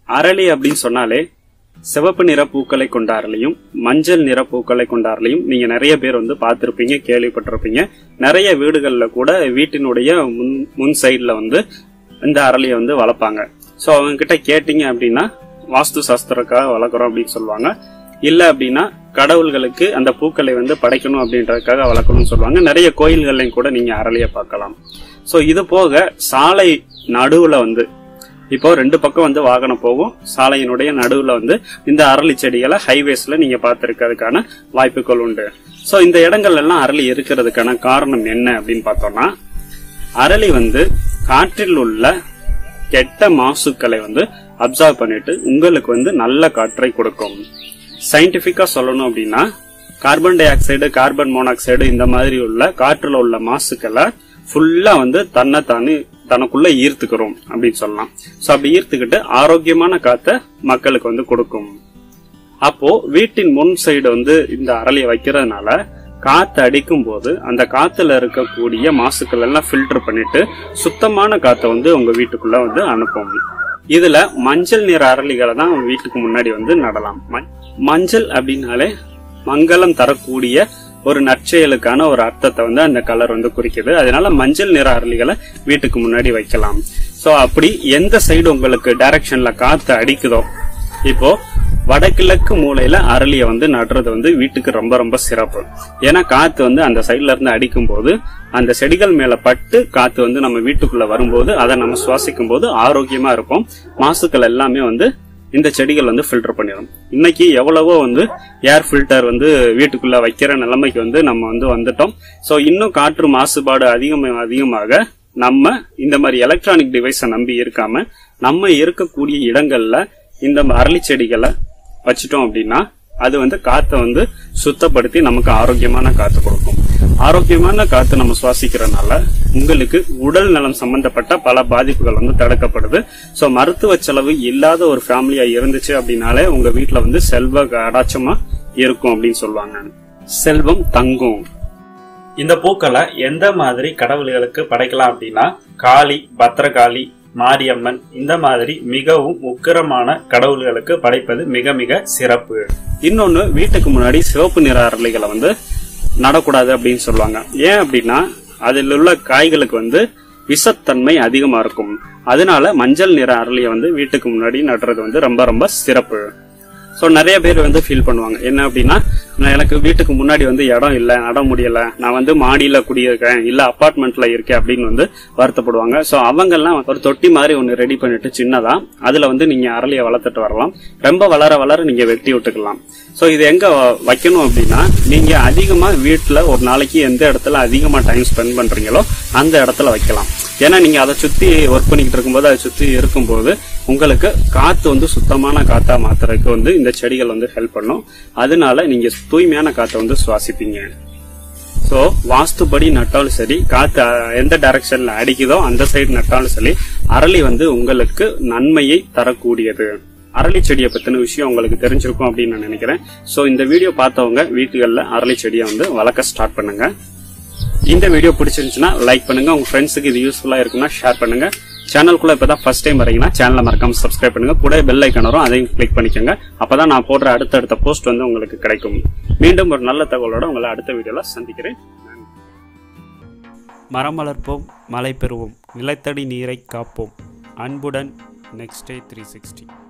அரளி அப்படின்னு சொன்னாலே சிவப்பு நிற பூக்களை கொண்ட அரளியும் மஞ்சள் நிற பூக்களை கொண்ட அரளியும் நீங்க நிறைய பேர் வந்து பார்த்திருப்பீங்க கேள்விப்பட்டிருப்பீங்க நிறைய வீடுகள்ல கூட வீட்டினுடைய முன் முன் சைடுல வந்து இந்த அரளியை வந்து வளர்ப்பாங்க ஸோ அவங்க கிட்ட கேட்டீங்க அப்படின்னா வாஸ்து சாஸ்திரக்காக வளர்க்குறோம் அப்படின்னு சொல்லுவாங்க இல்ல அப்படின்னா கடவுள்களுக்கு அந்த பூக்களை வந்து படைக்கணும் அப்படின்றதுக்காக வளர்க்கணும்னு சொல்லுவாங்க நிறைய கோயில்கள்லையும் கூட நீங்க அரளியை பார்க்கலாம் ஸோ இது போக சாலை நடுவுல வந்து இப்போ ரெண்டு பக்கம் வந்து வாகனம் போகும் சாலையினுடைய நடுவுல வந்து இந்த அரளி செடிகளை ஹைவேஸ்ல நீங்க பார்த்திருக்கிறதுக்கான வாய்ப்புகள் உண்டு சோ இந்த இடங்கள் எல்லாம் அரளி இருக்கிறதுக்கான காரணம் என்ன அப்படின்னு பார்த்தோம்னா அரளி வந்து காற்றில் உள்ள கெட்ட மாசுக்களை வந்து அப்சர்வ் பண்ணிட்டு உங்களுக்கு வந்து நல்ல காற்றை கொடுக்கும் சயின்டிபிக்கா சொல்லணும் அப்படின்னா carbon dioxide carbon monoxide இந்த மாதிரி உள்ள காற்றுல உள்ள மாசுக்களை ஃபுல்லா வந்து தன்னை தானே தனக்குள்ள ஈர்த்துக்கிறோம் அப்படின்னு சொல்லலாம் சோ அப்படி ஈர்த்துக்கிட்டு ஆரோக்கியமான காத்தை மக்களுக்கு வந்து கொடுக்கும் அப்போ வீட்டின் முன் சைடு வந்து இந்த அரளியை வைக்கிறதுனால காத்து அடிக்கும் போது அந்த காத்துல இருக்கக்கூடிய மாசுக்கள் எல்லாம் ஃபில்டர் பண்ணிட்டு சுத்தமான காத்தை வந்து உங்க வீட்டுக்குள்ள வந்து அனுப்பும் இதுல மஞ்சள் நிற அரளிகளை தான் வீட்டுக்கு முன்னாடி வந்து நடலாம் ம- மஞ்சள் அப்படின்னாலே மங்களம் தரக்கூடிய ஒரு நற்செயலுக்கான ஒரு அர்த்தத்தை வந்து அந்த கலர் வந்து குறிக்குது அதனால மஞ்சள் நிற அரளிகளை வீட்டுக்கு முன்னாடி வைக்கலாம் சோ அப்படி எந்த சைடு உங்களுக்கு டைரக்ஷன்ல காத்து அடிக்குதோ இப்போ வடகிழக்கு மூலையில அரளிய வந்து நடுறது வந்து வீட்டுக்கு ரொம்ப ரொம்ப சிறப்பு ஏன்னா காத்து வந்து அந்த சைடுல இருந்து அடிக்கும் போது அந்த செடிகள் மேல பட்டு காத்து வந்து நம்ம வீட்டுக்குள்ள வரும்போது அதை நம்ம சுவாசிக்கும் போது ஆரோக்கியமா இருக்கும் மாசுக்கள் எல்லாமே வந்து இந்த செடிகள் வந்து ஃபில்டர் பண்ணிடும் இன்னைக்கு எவ்வளவோ வந்து ஏர் ஃபில்டர் வந்து வீட்டுக்குள்ள வைக்கிற நிலைமைக்கு வந்து நம்ம வந்து வந்துட்டோம் சோ இன்னும் காற்று மாசுபாடு அதிகமாக அதிகமாக நம்ம இந்த மாதிரி எலக்ட்ரானிக் டிவைஸை நம்பி இருக்காம நம்ம இருக்கக்கூடிய இடங்கள்ல இந்த அரளி செடிகளை வச்சிட்டோம் அப்படின்னா அது வந்து காத்தை வந்து சுத்தப்படுத்தி நமக்கு ஆரோக்கியமான காத்து கொடுக்கும் ஆரோக்கியமான காத்து நம்ம சுவாசிக்கிறதுனால உங்களுக்கு உடல் நலம் சம்பந்தப்பட்ட பல பாதிப்புகள் வந்து தடுக்கப்படுது சோ மருத்துவ செலவு இல்லாத ஒரு ஃபேமிலியா இருந்துச்சு அப்படின்னாலே உங்க வீட்ல வந்து செல்வ அடாச்சமா இருக்கும் அப்படின்னு சொல்லுவாங்க செல்வம் தங்கும் இந்த பூக்களை எந்த மாதிரி கடவுள்களுக்கு படைக்கலாம் அப்படின்னா காளி பத்ரகாளி மாரியம்மன் இந்த மாதிரி மிகவும் உக்கிரமான கடவுள்களுக்கு படைப்பது மிக மிக சிறப்பு இன்னொன்னு வீட்டுக்கு முன்னாடி சிவப்பு நிற அரளிகளை வந்து நடக்கூடாது அப்படின்னு சொல்லுவாங்க ஏன் அப்படின்னா அதில் உள்ள காய்களுக்கு வந்து விஷத்தன்மை அதிகமா இருக்கும் அதனால மஞ்சள் நிற அரளியை வந்து வீட்டுக்கு முன்னாடி நடுறது வந்து ரொம்ப ரொம்ப சிறப்பு ஸோ நிறைய பேர் வந்து ஃபீல் பண்ணுவாங்க என்ன அப்படின்னா நான் எனக்கு வீட்டுக்கு முன்னாடி வந்து இடம் இல்லை நட முடியல நான் வந்து மாடியில குடியிருக்கேன் இல்ல அபார்ட்மெண்ட்ல இருக்கேன் அப்படின்னு வந்து வருத்தப்படுவாங்க ஸோ அவங்கெல்லாம் ஒரு தொட்டி மாதிரி ஒன்று ரெடி பண்ணிட்டு சின்னதா அதுல வந்து நீங்க அரளியை வளர்த்துட்டு வரலாம் ரொம்ப வளர வளர நீங்க வெட்டி விட்டுக்கலாம் ஸோ இது எங்க வ- வைக்கணும் அப்படின்னா நீங்க அதிகமா வீட்டுல ஒரு நாளைக்கு எந்த இடத்துல அதிகமா டைம் ஸ்பெண்ட் பண்றீங்களோ அந்த இடத்துல வைக்கலாம் ஏன்னா நீங்க அதை சுத்தி ஒர்க் பண்ணிக்கிட்டு இருக்கும்போது அதை சுத்தி இருக்கும்போது உங்களுக்கு காத்து வந்து சுத்தமான காத்தா மாத்துறதுக்கு வந்து இந்த செடிகள் வந்து ஹெல்ப் பண்ணும் அதனால நீங்க தூய்மையான காத்தை வந்து சுவாசிப்பீங்க சோ வாஸ்துபடி நட்டாலும் சரி காத்து அஹ், எந்த டைரக்ஷன்ல அடிக்குதோ அந்த சைடு நட்டாலும் சரி அரளி வந்து உங்களுக்கு நன்மையை தரக்கூடியது அரளி செடியை பத்தின விஷயம் உங்களுக்கு தெரிஞ்சிருக்கும் அப்படின்னு நான் நினைக்கிறேன் சோ இந்த வீடியோ பார்த்தவங்க வீட்டுகள்ல அரளி செடியை வந்து வளர்க்க ஸ்டார்ட் பண்ணுங்க இந்த வீடியோ பிடிச்சிருந்துச்சுன்னா லைக் பண்ணுங்க உங்க ஃப்ரெண்ட்ஸுக்கு இது யூஸ்ஃபுல்லா இருக்குன்னா ஷேர் பண்ணுங்க சேனலுக்குள்ள இப்பதான் ஃபர்ஸ்ட் டைம் வரீங்கன்னா சேனலை மறக்காம சப்ஸ்கிரைப் பண்ணுங்க கூட பெல் ஐக்கன் வரும் அதையும் கிளிக் பண்ணிக்கோங்க அப்பதான் நான் போடுற அடுத்தடுத்த போஸ்ட் வந்து உங்களுக்கு கிடைக்கும் மீண்டும் ஒரு நல்ல தகவலோட உங்களை அடுத்த வீடியோல சந்திக்கிறேன் மரம் வளர்ப்போம் மழை பெறுவோம் நிலத்தடி நீரை காப்போம் அன்புடன் நெக்ஸ்ட் டே த்ரீ சிக்ஸ்டி